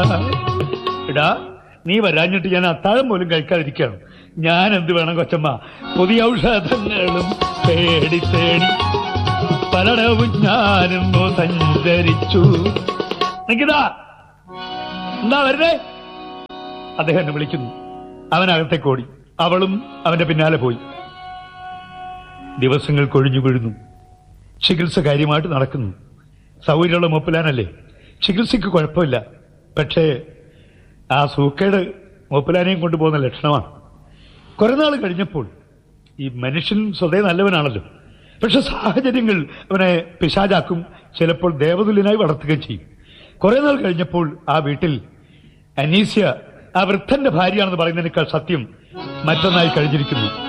എടാ നീ വരാഞ്ഞിട്ട് ഞാൻ അത്താഴം പോലും കഴിക്കാതിരിക്കുകയാണ് ഞാൻ എന്ത് വേണം കൊച്ചമ്മ പുതിയ ഔഷധങ്ങളും തേടി തേടി പലടവും ഞാനിന്നു സഞ്ചരിച്ചു നിക്കിതാ എന്താ വരുന്നേ അദ്ദേഹം എന്നെ വിളിക്കുന്നു അവനകത്തേക്ക് ഓടി അവളും അവന്റെ പിന്നാലെ പോയി ദിവസങ്ങൾ കൊഴിഞ്ഞു കൊഴുന്നു ചികിത്സ കാര്യമായിട്ട് നടക്കുന്നു സൗകര്യമുള്ള മൂപ്പിലാനല്ലേ ചികിത്സയ്ക്ക് കുഴപ്പമില്ല പക്ഷേ ആ സൂക്കേട് മൂപ്പിലാനെയും കൊണ്ടുപോകുന്ന ലക്ഷണമാണ് കുറെ നാൾ കഴിഞ്ഞപ്പോൾ ഈ മനുഷ്യൻ സ്വതേ നല്ലവനാണല്ലോ പക്ഷെ സാഹചര്യങ്ങൾ അവനെ പിശാചാക്കും ചിലപ്പോൾ ദേവതുല്യനായി വളർത്തുകയും ചെയ്യും കുറെ നാൾ കഴിഞ്ഞപ്പോൾ ആ വീട്ടിൽ അനീസ്യ ആ വൃദ്ധന്റെ ഭാര്യയാണെന്ന് പറയുന്നതിനേക്കാൾ സത്യം മറ്റൊന്നായി കഴിഞ്ഞിരിക്കുന്നു